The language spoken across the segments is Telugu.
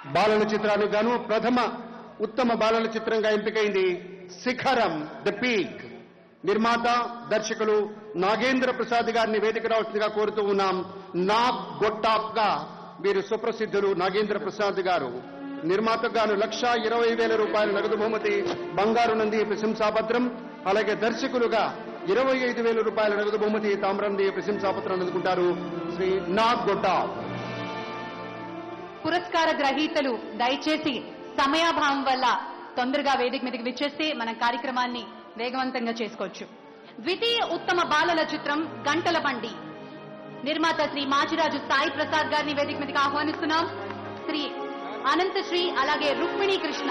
బాలల చిత్రానికి గాను ప్రథమ ఉత్తమ బాలల చిత్రంగా ఎంపికైంది శిఖరం ద పీక్ నిర్మాత దర్శకులు నాగేంద్ర ప్రసాద్ గారిని వేదిక రావాల్సిందిగా కోరుతూ ఉన్నాం నాగ్ గొట్టాప్ గా వీరు సుప్రసిద్ధులు నాగేంద్ర ప్రసాద్ గారు నిర్మాతకు గాను లక్ష ఇరవై వేల రూపాయల నగదు బహుమతి బంగారు నంది ప్రశంసాపత్రం అలాగే దర్శకులుగా ఇరవై ఐదు వేల రూపాయల నగదు బహుమతి తామ్రంది ప్రశంసాపత్రం అందుకుంటారు శ్రీ నాగ్ గొట్టాప్ పురస్కార గ్రహీతలు దయచేసి సమయాభావం వల్ల తొందరగా వేదిక మీదకి విచ్చేస్తే మన కార్యక్రమాన్ని వేగవంతంగా చేసుకోవచ్చు ద్వితీయ ఉత్తమ బాలల చిత్రం గంటల బండి నిర్మాత శ్రీ మాచిరాజు సాయి ప్రసాద్ గారిని వేదిక మీదకి ఆహ్వానిస్తున్నాం శ్రీ అనంతశ్రీ అలాగే రుక్మిణీ కృష్ణ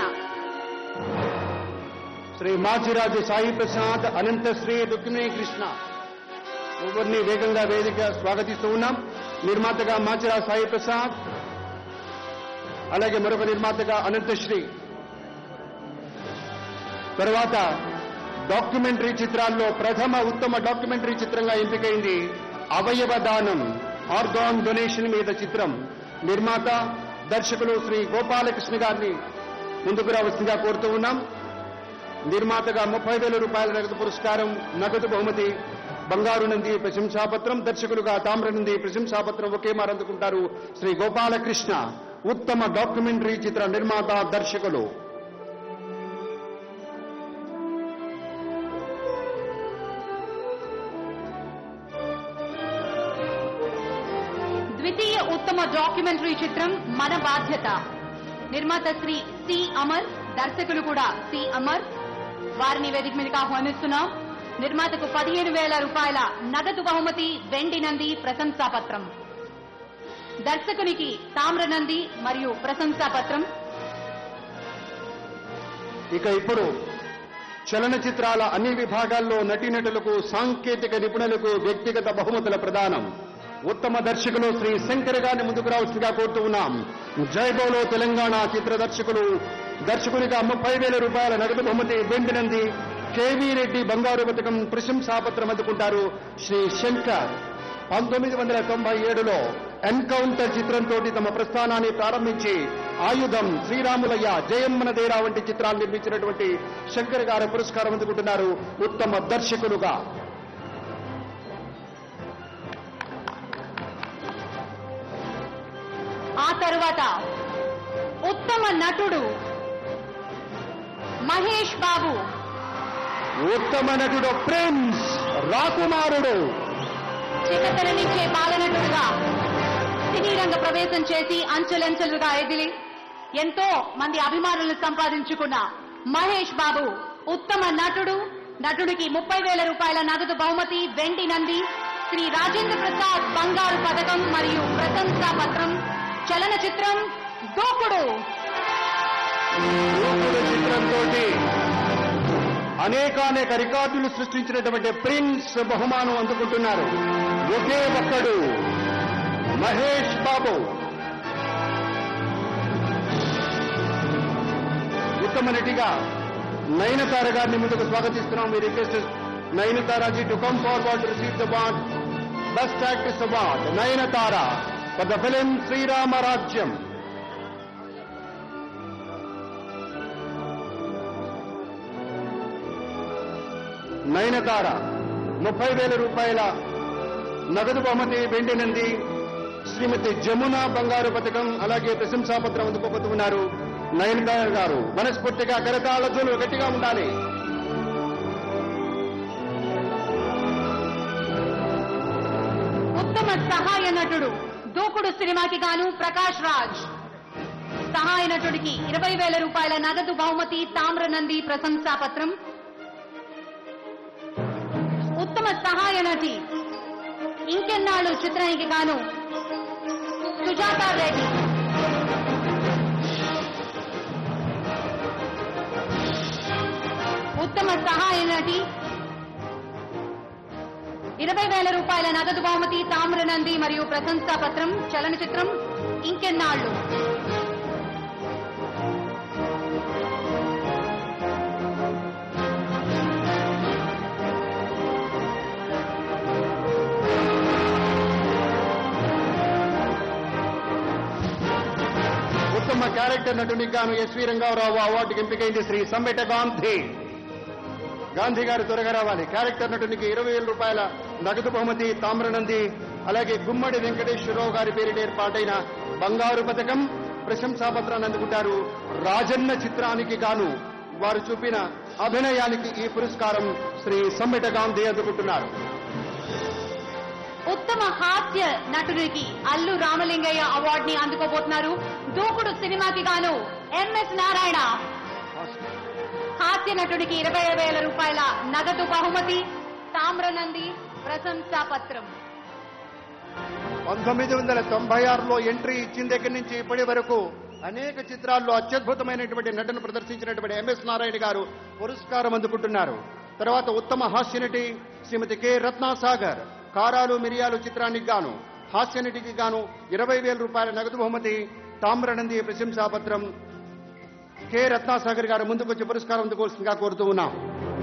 శ్రీ మాచిరాజు సాయి ప్రసాద్ అనంతశ్రీ రుక్మిణీ కృష్ణ ఎవరిని వేగంగా వేదిక స్వాగతిస్తూ ఉన్నాం నిర్మాతగా మాచిరాజు సాయి ప్రసాద్ అలాగే మరొక నిర్మాతగా అనంతశ్రీ తరువాత డాక్యుమెంటరీ చిత్రాల్లో ప్రథమ ఉత్తమ డాక్యుమెంటరీ చిత్రంగా ఎంపికైంది అవయవ దానం ఆర్గాన్ డొనేషన్ మీద చిత్రం నిర్మాత దర్శకులు శ్రీ గోపాలకృష్ణ గారిని ముందుకు రావాల్సిందిగా కోరుతూ ఉన్నాం నిర్మాతగా ముప్పై వేల రూపాయల నగదు పురస్కారం నగదు బహుమతి బంగారు నంది ప్రశంసాపత్రం దర్శకులుగా తామ్ర నంది ప్రశంసాపత్రం ఒకే మారు అందుకుంటారు శ్రీ గోపాలకృష్ణ ఉత్తమ డాక్యుమెంటరీ చిత్ర నిర్మాత దర్శకులు ద్వితీయ ఉత్తమ డాక్యుమెంటరీ చిత్రం మన బాధ్యత నిర్మాత శ్రీ సి అమర్ దర్శకులు కూడా సి అమర్ వారిని వేదిక మీదకి ఆహ్వానిస్తున్నాం నిర్మాతకు పదిహేను వేల రూపాయల నగదు బహుమతి వెండి నంది ప్రశంసాపత్రం దర్శకునికి తామ్ర నంది మరియు ప్రశంసాపత్రం ఇక ఇప్పుడు చలనచిత్రాల అన్ని విభాగాల్లో నటీనటులకు సాంకేతిక నిపుణులకు వ్యక్తిగత బహుమతుల ప్రదానం ఉత్తమ దర్శకులు శ్రీ శంకర్ గారిని ముందుకు రావాల్సిందిగా కోరుతూ ఉన్నాం జైబోలో తెలంగాణ చిత్ర దర్శకులు దర్శకునిగా ముప్పై వేల రూపాయల నగదు బహుమతి వెండినంది కేవీ రెడ్డి బంగారు పథకం ప్రశంసాపత్రం అందుకుంటారు శ్రీ శంకర్ పంతొమ్మిది వందల తొంభై ఏడులో ఎన్కౌంటర్ చిత్రంతో తమ ప్రస్థానాన్ని ప్రారంభించి ఆయుధం శ్రీరాములయ్య జయమ్మన దేరా వంటి చిత్రాలు నిర్మించినటువంటి శంకర్ గారు పురస్కారం అందుకుంటున్నారు ఉత్తమ దర్శకులుగా ఆ తరువాత ఉత్తమ నటుడు మహేష్ బాబు ఉత్తమ నటుడు ప్రిన్స్ రాకుమారుడు చిన్నతననిచ్చే బాలనటుడుగా సినీ రంగ ప్రవేశం చేసి అంచెలంచెలుగా ఎదిలి ఎంతో మంది అభిమానులను సంపాదించుకున్న మహేష్ బాబు ఉత్తమ నటుడు నటుడికి ముప్పై వేల రూపాయల నగదు బహుమతి వెండి నంది శ్రీ రాజేంద్ర ప్రసాద్ బంగారు పథకం మరియు ప్రశంసా పత్రం చలనచిత్రం దూకుడు దూకుడు చిత్రంతో అనేకానేక రికార్డులు సృష్టించినటువంటి ప్రిన్స్ బహుమానం అందుకుంటున్నారు ఒకే ఒక్కడు మహేష్ బాబు ఉత్తమ నటిగా నయనతార గారిని ముందుకు స్వాగతిస్తున్నాం మీ request నయనతారాజీ to come forward receive the award best actress award Nayanthara for the film Sri Rama Rajyam Nayanthara ముప్పై వేల రూపాయల నగదు బహుమతి వెండి నంది శ్రీమతి జమున బంగారు పథకం అలాగే ప్రశంసాపత్రం అందుకోబోతున్నారు నయనతార గారు మనస్ఫూర్తిగా కరతాళజులు గట్టిగా ఉండాలి ఉత్తమ సహాయ నటుడు దూకుడు సినిమాకి గాను ప్రకాష్ రాజ్ సహాయ నటుడికి ఇరవై వేల రూపాయల నగదు బహుమతి తామ్ర నంది ప్రశంసా పత్రం ఉత్తమ సహాయ నటి ఇంకెన్నాళ్ళు చిత్రానికి గాను సుజాత రెడ్డి ఉత్తమ సహాయ నటి ఇరవై వేల రూపాయల నగదు బహుమతి తామ్రనంది మరియు ప్రశంసా పత్రం చలనచిత్రం ఇంకెన్నాళ్ళు ఉత్తమ క్యారెక్టర్ నటునికి గాను ఎస్వి రంగారావు అవార్డుకి ఎంపికైంది శ్రీ సమ్మెట గాంధీ గాంధీ గారు త్వరగా రావాలి క్యారెక్టర్ నటునికి ఇరవై వేల రూపాయల నగదు బహుమతి తామ్రనంది అలాగే గుమ్మడి వెంకటేశ్వరరావు గారి పేరిట ఏర్పాటైన బంగారు పథకం ప్రశంసాపత్రాన్ని అందుకుంటారు రాజన్న చిత్రానికి గాను వారు చూపిన అభినయానికి ఈ పురస్కారం శ్రీ సమ్మెట గాంధీ అందుకుంటున్నారు ఉత్తమ హాస్య నటుడికి అల్లు రామలింగయ్య అవార్డు ని అందుకోబోతున్నారు దూకుడు సినిమాకి గాను ఎంఎస్ నారాయణ హాస్య నటుడికి ఇరవై వేల రూపాయల నగదు బహుమతి తామ్రనంది ప్రశంసా పత్రం పంతొమ్మిది వందల తొంభై ఆరులో ఎంట్రీ ఇచ్చిన దగ్గర నుంచి ఇప్పటి వరకు అనేక చిత్రాల్లో అత్యద్భుతమైనటువంటి నటన ప్రదర్శించినటువంటి ఎంఎస్ నారాయణ గారు పురస్కారం అందుకుంటున్నారు తర్వాత ఉత్తమ హాస్య నటి శ్రీమతి కె రత్నాసాగర్ కారాలు మిరియాలు చిత్రానికి గాను హాస్య నటికి గాను ఇరవై వేల రూపాయల నగదు బహుమతి తామ్రనంది ప్రశంసాపత్రం కె రత్నాసాగర్ గారు ముందుకొచ్చి పురస్కారం అందుకోవాల్సిందిగా కోరుతూ ఉన్నాం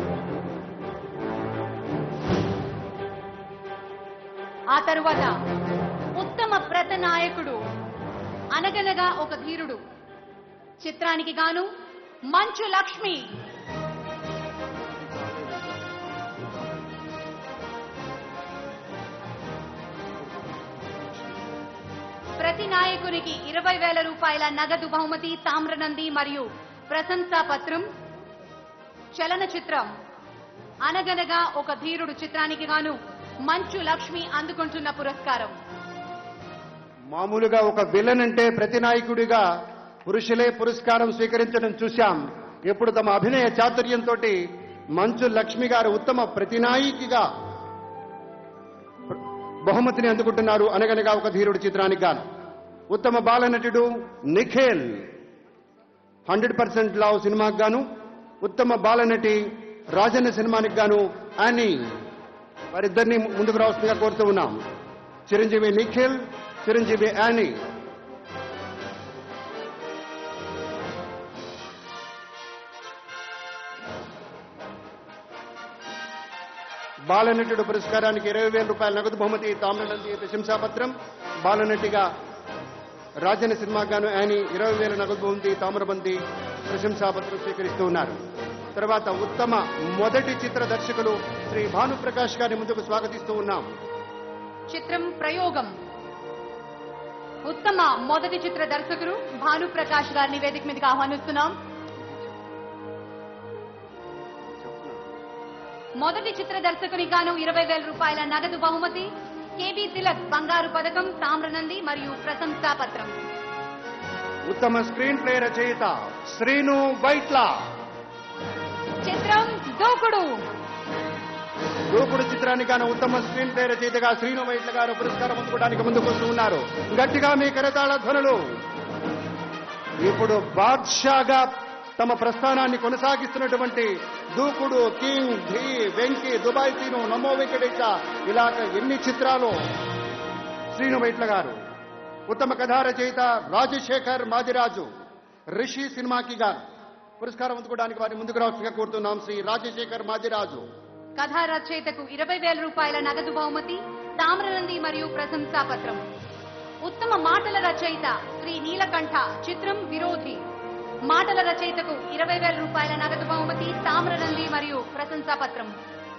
ఆ తరువాత ఉత్తమ ప్రతనాయకుడు అనగనగా ఒక ధీరుడు చిత్రానికి గాను మంచు లక్ష్మి ప్రతి నాయకునికి ఇరవై వేల రూపాయల నగదు బహుమతి తామ్రనంది మరియు ప్రశంసా పత్రం చలనచిత్రం అనగనగా ఒక ధీరుడు చిత్రానికి గాను మంచు లక్ష్మి అందుకుంటున్న పురస్కారం మామూలుగా ఒక విలన్ అంటే ప్రతి నాయకుడిగా పురుషులే పురస్కారం స్వీకరించడం చూశాం ఇప్పుడు తమ అభినయ చాతుర్యంతో మంచు లక్ష్మి గారు ఉత్తమ ప్రతినాయికిగా బహుమతిని అందుకుంటున్నారు అనగనగా ఒక ధీరుడు చిత్రానికి గాను ఉత్తమ బాలనటుడు నిఖిల్ హండ్రెడ్ పర్సెంట్ లావ్ సినిమాకి గాను ఉత్తమ బాలనటి రాజన్న సినిమానికి గాను అని వారిద్దరిని ముందుకు రావాల్సిందిగా కోరుతూ ఉన్నాం చిరంజీవి నిఖిల్ చిరంజీవి యానీ బాలనటుడు పురస్కారానికి ఇరవై వేల రూపాయల నగదు బహుమతి తామ్రనంది ప్రశంసాపత్రం బాలనటిగా రాజన సినిమాకు గాను యానీ ఇరవై వేల నగదు బహుమతి తామ్రబంతి ప్రశంసాపత్రం స్వీకరిస్తూ ఉన్నారు తర్వాత ఉత్తమ మొదటి చిత్ర దర్శకులు శ్రీ భానుప్రకాష్ గారిని ముందుకు స్వాగతిస్తూ ఉన్నాం చిత్రం ప్రయోగం ఉత్తమ మొదటి చిత్ర దర్శకుడు భానుప్రకాష్ గారిని వేదిక మీదకి ఆహ్వానిస్తున్నాం మొదటి చిత్ర దర్శకుని గాను ఇరవై వేల రూపాయల నగదు బహుమతి కేబీ తిలక్ బంగారు పథకం తామ్రనంది మరియు ప్రశంసా పత్రం ఉత్తమ స్క్రీన్ ప్లే రచయిత శ్రీను వైట్ల చిత్రం దూకుడు దూకుడు చిత్రానికి గాను ఉత్తమ స్క్రీన్ ప్లే రచయితగా శ్రీను వైట్ల గారు పురస్కారం అందుకోవడానికి ముందుకు వస్తూ ఉన్నారు గట్టిగా మీ కరతాళ ధ్వనులు ఇప్పుడు బాద్షాగా తమ ప్రస్థానాన్ని కొనసాగిస్తున్నటువంటి దూకుడు కింగ్ ధీ వెంకీ దుబాయ్ సీను నమో వెంకటేశ ఇలాగ ఎన్ని చిత్రాలు శ్రీను వైట్ల గారు ఉత్తమ కథా రచయిత రాజశేఖర్ మాదిరాజు రిషి సినిమాకి గారు పురస్కారం అందుకోవడానికి వారిని ముందుకు రావాల్సిందిగా కోరుతున్నాం శ్రీ రాజశేఖర్ మాదిరాజు కథా రచయితకు ఇరవై వేల రూపాయల నగదు బహుమతి తామ్రనంది మరియు ప్రశంసా పత్రం ఉత్తమ మాటల రచయిత శ్రీ నీలకంఠ చిత్రం విరోధి మాటల రచయితకు ఇరవై వేల రూపాయల నగదు బహుమతి తామ్రనంది మరియు ప్రశంసా పత్రం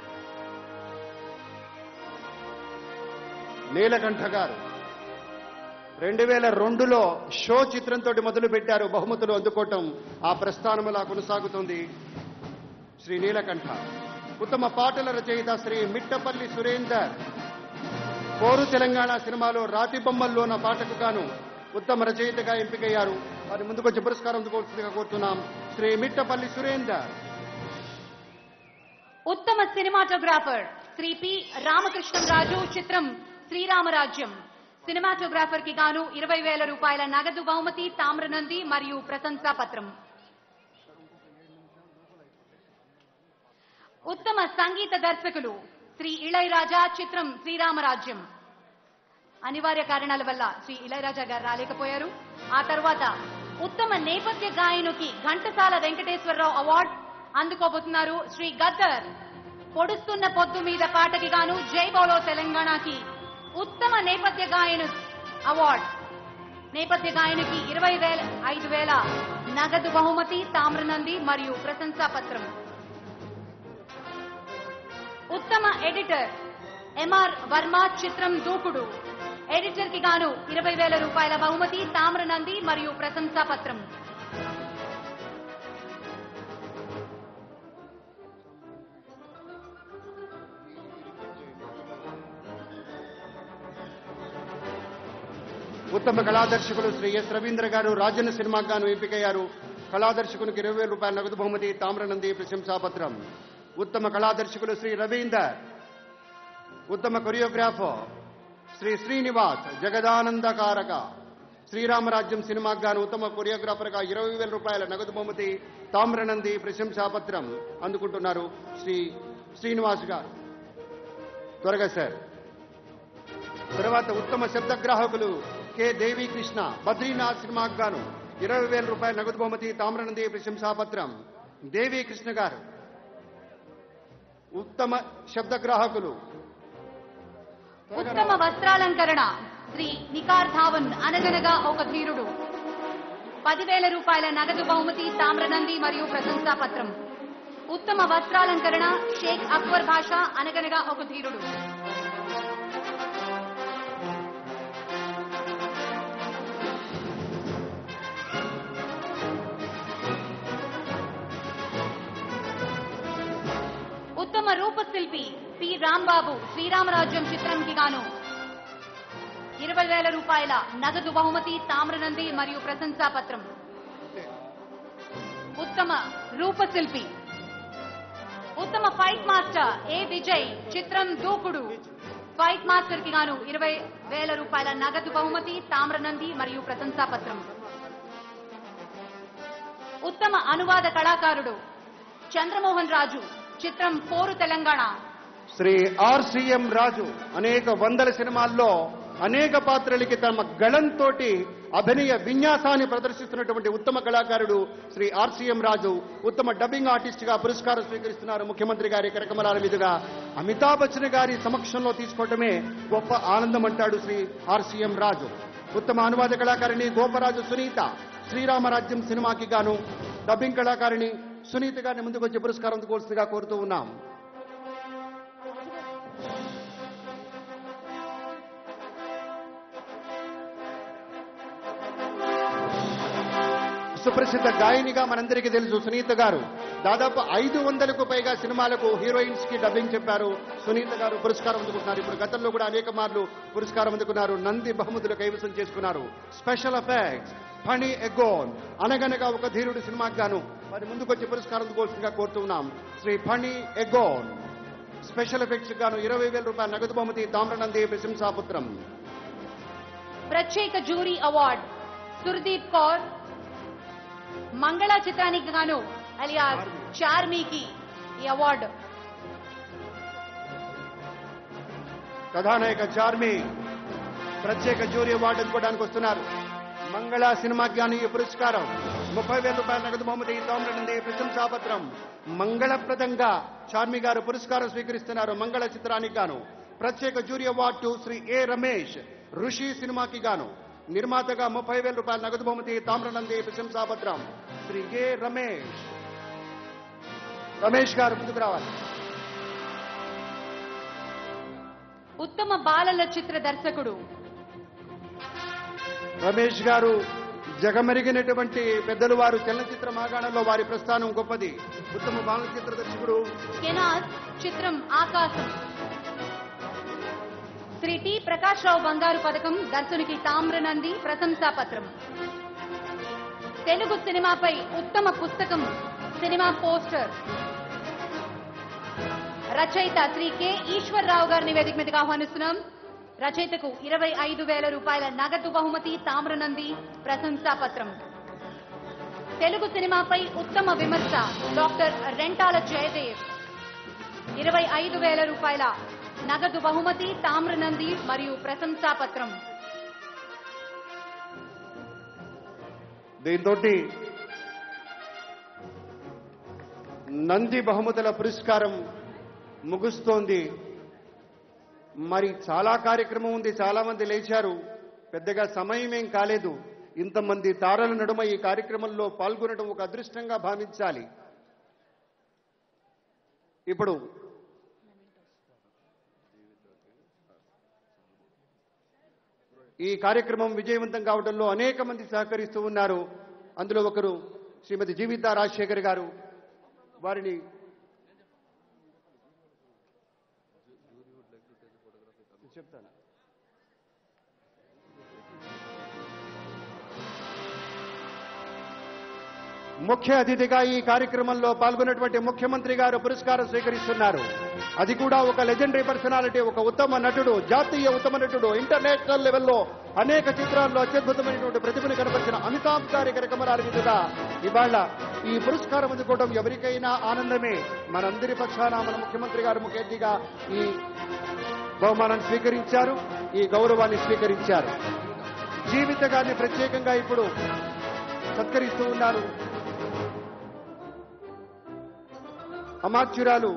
నీలకంఠ గారు రెండు వేల రెండులో షో చిత్రంతో మొదలు పెట్టారు బహుమతులు అందుకోవటం ఆ ప్రస్థానం అలా కొనసాగుతుంది శ్రీ నీలకంఠ ఉత్తమ పాటల రచయిత శ్రీ మిట్టపల్లి సురేందర్ కోరు తెలంగాణ సినిమాలో రాతి బొమ్మల్లోన పాటకు గాను ఉత్తమ రచయితగా ఎంపికయ్యారు వారి ముందుకొచ్చి పురస్కారం అందుకోవాల్సిందిగా కోరుతున్నాం శ్రీ మిట్టపల్లి సురేందర్ ఉత్తమ సినిమాటోగ్రాఫర్ శ్రీ పి రామకృష్ణంరాజు చిత్రం శ్రీరామరాజ్యం సినిమాటోగ్రాఫర్ కి గాను ఇరవై వేల రూపాయల నగదు బహుమతి తామ్రనంది మరియు ప్రశంసా పత్రం ఉత్తమ సంగీత దర్శకులు శ్రీ ఇళయరాజా చిత్రం శ్రీరామరాజ్యం అనివార్య కారణాల వల్ల శ్రీ ఇళయరాజా గారు రాలేకపోయారు ఆ తర్వాత ఉత్తమ నేపథ్య గాయనుకి ఘంటసాల వెంకటేశ్వరరావు అవార్డు అందుకోబోతున్నారు శ్రీ గద్దర్ పొడుస్తున్న పొద్దు మీద పాటకి గాను జై బౌలో తెలంగాణకి ఉత్తమ నేపథ్య గాయను అవార్డ్ నేపథ్య గాయనికి ఇరవై వేల ఐదు వేల నగదు బహుమతి తామ్రనంది మరియు ప్రశంసా పత్రం ఉత్తమ ఎడిటర్ ఎంఆర్ వర్మ చిత్రం దూకుడు ఎడిటర్ కి గాను ఇరవై వేల రూపాయల బహుమతి తామ్రనంది మరియు ప్రశంసా పత్రం ఉత్తమ కళాదర్శకులు శ్రీ ఎస్ రవీంద్ర గారు రాజన్న సినిమాకు గాను ఎంపికయ్యారు కళాదర్శకునికి ఇరవై వేల రూపాయల నగదు బహుమతి తామ్రనంది ప్రశంసాపత్రం ఉత్తమ కళాదర్శకులు శ్రీ రవీందర్ ఉత్తమ కొరియోగ్రాఫర్ శ్రీ శ్రీనివాస్ జగదానందకారక శ్రీరామరాజ్యం సినిమాకు గాను ఉత్తమ కొరియోగ్రాఫర్ గా ఇరవై వేల రూపాయల నగదు బహుమతి తామ్రనంది ప్రశంసాపత్రం అందుకుంటున్నారు శ్రీ శ్రీనివాస్ గారు త్వరగా సార్ తర్వాత ఉత్తమ శబ్దగ్రాహకులు కె దేవి కృష్ణ బద్రీనాథ్ సినిమాకు గాను ఇరవై వేల రూపాయల నగదు బహుమతి తామ్రనంది ప్రశంసాపత్రం దేవి కృష్ణ గారు ఉత్తమ శబ్దగ్రాహకులు ఉత్తమ వస్త్రాలంకరణ శ్రీ నికార్ ధావన్ అనగనగా ఒక ధీరుడు పదివేల రూపాయల నగదు బహుమతి తామ్రనంది మరియు ప్రశంసా పత్రం ఉత్తమ వస్త్రాలంకరణ షేక్ అక్బర్ భాష అనగనగా ఒక ధీరుడు ఉత్తమ రూపశిల్పి పి రాంబాబు శ్రీరామరాజ్యం చిత్రంకి గాను ఇరవై వేల రూపాయల నగదు బహుమతి తామ్రనంది మరియు ప్రశంసా పత్రం ఉత్తమ రూపశిల్పి ఉత్తమ ఫైట్ మాస్టర్ ఏ విజయ్ చిత్రం దూకుడు ఫైట్ మాస్టర్ కి గాను ఇరవై వేల రూపాయల నగదు బహుమతి తామ్రనంది మరియు ప్రశంసా పత్రం ఉత్తమ అనువాద కళాకారుడు చంద్రమోహన్ రాజు చిత్రం పోరు తెలంగాణ శ్రీ ఆర్సిఎం రాజు అనేక వందల సినిమాల్లో అనేక పాత్రలకి తమ గళంతో అభినయ విన్యాసాన్ని ప్రదర్శిస్తున్నటువంటి ఉత్తమ కళాకారుడు శ్రీ ఆర్సిఎం రాజు ఉత్తమ డబ్బింగ్ ఆర్టిస్ట్ గా పురస్కారం స్వీకరిస్తున్నారు ముఖ్యమంత్రి గారి కరకమలాల మీదుగా అమితాబ్ బచ్చన్ గారి సమక్షంలో తీసుకోవటమే గొప్ప ఆనందం అంటాడు శ్రీ ఆర్సిఎం రాజు ఉత్తమ అనువాద కళాకారిణి గోపరాజు సునీత శ్రీరామరాజ్యం సినిమాకి గాను డబ్బింగ్ కళాకారిణి సునీత గారిని ముందుకు వచ్చి పురస్కారం అందుకోవాల్సిందిగా కోరుతూ ఉన్నాం సుప్రసిద్ధ గాయనిగా మనందరికీ తెలుసు సునీత గారు దాదాపు ఐదు వందలకు పైగా సినిమాలకు హీరోయిన్స్ కి డబ్బింగ్ చెప్పారు సునీత గారు పురస్కారం అందుకుంటున్నారు ఇప్పుడు గతంలో కూడా అనేక మార్లు పురస్కారం అందుకున్నారు నంది బహుమతులు కైవసం చేసుకున్నారు స్పెషల్ ఎఫెక్ట్స్ ఫణి ఎగోన్ అనగనగా ఒక ధీరుడు సినిమాకి గాను మరి ముందుకొచ్చి పురస్కారం అందుకోవాల్సిందిగా కోరుతున్నాం శ్రీ ఫణి ఎగోన్ స్పెషల్ ఎఫెక్ట్స్ గాను ఇరవై వేల రూపాయల నగదు బహుమతి తామ్రనంది ప్రశంసాపుత్రం ప్రత్యేక జూరీ అవార్డ్ సుర్దీప్ కౌర్ మంగళ చిత్రానికి గాను అలియా చార్మీకి ఈ అవార్డు కథానాయక చార్మి ప్రత్యేక జ్యూరీ అవార్డు అందుకోవడానికి వస్తున్నారు మంగళ సినిమాకి గాను ఈ పురస్కారం ముప్పై వేల రూపాయల నగదు బహుమతి తోమరనుంది ప్రశంసాపత్రం మంగళప్రదంగా చార్మి గారు పురస్కారం స్వీకరిస్తున్నారు మంగళ చిత్రానికి గాను ప్రత్యేక jury award Sri A Ramesh Rishi సినిమాకి గాను నిర్మాతగా ముప్పై వేల రూపాయల నగదు బహుమతి తామ్రనంది ప్రశంసాపత్రం శ్రీ ఏ రమేష్ రమేష్ గారు ముందుకు రావాలి ఉత్తమ బాలల చిత్ర దర్శకుడు రమేష్ గారు జగమెరిగినటువంటి పెద్దలు వారు చలనచిత్ర మాగాణంలో వారి ప్రస్థానం గొప్పది ఉత్తమ బాల చిత్ర దర్శకుడు కెనాస్ చిత్రం ఆకాశం శ్రీ టి ప్రకాష్ రావు బంగారు పథకం దర్శకునికి తామ్రనంది ప్రశంసా పత్రం తెలుగు సినిమాపై ఉత్తమ పుస్తకం సినిమా పోస్టర్ రచయిత శ్రీ కె ఈశ్వరరావు గారిని వేదిక మీదకి ఆహ్వానిస్తున్నాం రచయితకు ఇరవై ఐదు వేల రూపాయల నగదు బహుమతి తామ్రనంది ప్రశంసా పత్రం తెలుగు సినిమాపై ఉత్తమ విమర్శ డాక్టర్ రెంటాల జయదేవ్ ఇరవై ఐదు వేల రూపాయల నగదు బహుమతి తామ్రనంది మరియు ప్రశంసా పత్రం దీంతో నంది బహుమతుల పురస్కారం ముగుస్తోంది మరి చాలా కార్యక్రమం ఉంది చాలా మంది లేచారు పెద్దగా సమయం ఏం కాలేదు ఇంతమంది తారల నడుమ ఈ కార్యక్రమంలో పాల్గొనడం ఒక అదృష్టంగా భావించాలి ఇప్పుడు ఈ కార్యక్రమం విజయవంతం కావడంలో అనేక మంది సహకరిస్తూ ఉన్నారు అందులో ఒకరు శ్రీమతి జీవిత రాజశేఖర్ గారు వారిని చెప్తాను ముఖ్య అతిథిగా ఈ కార్యక్రమంలో పాల్గొన్నటువంటి ముఖ్యమంత్రి గారు పురస్కారం స్వీకరిస్తున్నారు అది కూడా ఒక లెజెండరీ పర్సనాలిటీ ఒక ఉత్తమ నటుడు జాతీయ ఉత్తమ నటుడు ఇంటర్నేషనల్ లెవెల్లో అనేక చిత్రాల్లో అత్యద్భుతమైనటువంటి ప్రతిభను కనపరిచిన అమితాబ్ గారి కరకమరాల మీదుగా ఇవాళ ఈ పురస్కారం అందుకోవడం ఎవరికైనా ఆనందమే మనందరి పక్షాన మన ముఖ్యమంత్రి గారు ముఖ్య అతిథిగా ఈ బహుమానాన్ని స్వీకరించారు ఈ గౌరవాన్ని స్వీకరించారు జీవిత గారిని ప్రత్యేకంగా ఇప్పుడు సత్కరిస్తూ ఉన్నారు అమాత్యురాలు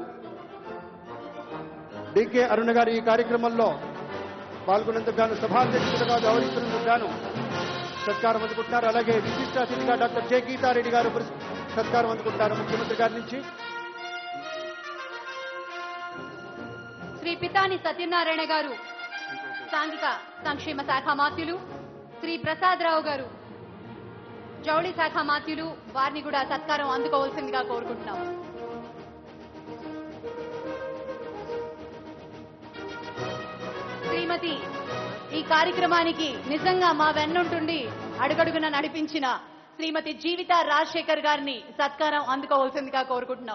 డికే అరుణ గారు ఈ కార్యక్రమంలో పాల్గొనేందుకు గాను సభాధ్యక్షులుగా వ్యవహరిస్తున్నందుకు గాను సత్కారం అందుకుంటున్నారు అలాగే విశిష్ట అతిథిగా డాక్టర్ జే గీతారెడ్డి గారు పురస్- సత్కారం అందుకుంటున్నారు ముఖ్యమంత్రి గారి నుంచి శ్రీ పితాని సత్యనారాయణ గారు సాంఘిక సంక్షేమ శాఖ మాత్యులు శ్రీ ప్రసాదరావు గారు జౌళి శాఖ మాత్యులు వారిని కూడా సత్కారం అందుకోవాల్సిందిగా కోరుకుంటున్నాం శ్రీమతి ఈ కార్యక్రమానికి నిజంగా మా వెన్నుంటుండి అడుగడుగున నడిపించిన శ్రీమతి జీవిత రాజశేఖర్ గారిని సత్కారం అందుకోవాల్సిందిగా కోరుకుంటున్నాం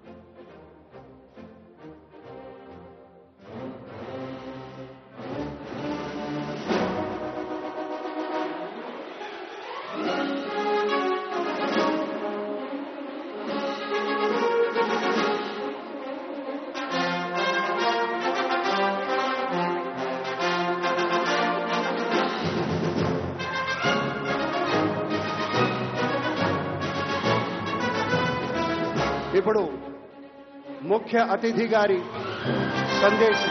ఇప్పుడు ముఖ్య అతిథి గారి సందేశం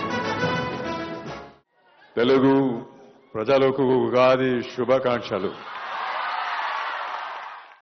తెలుగు ప్రజలకు ఉగాది శుభాకాంక్షలు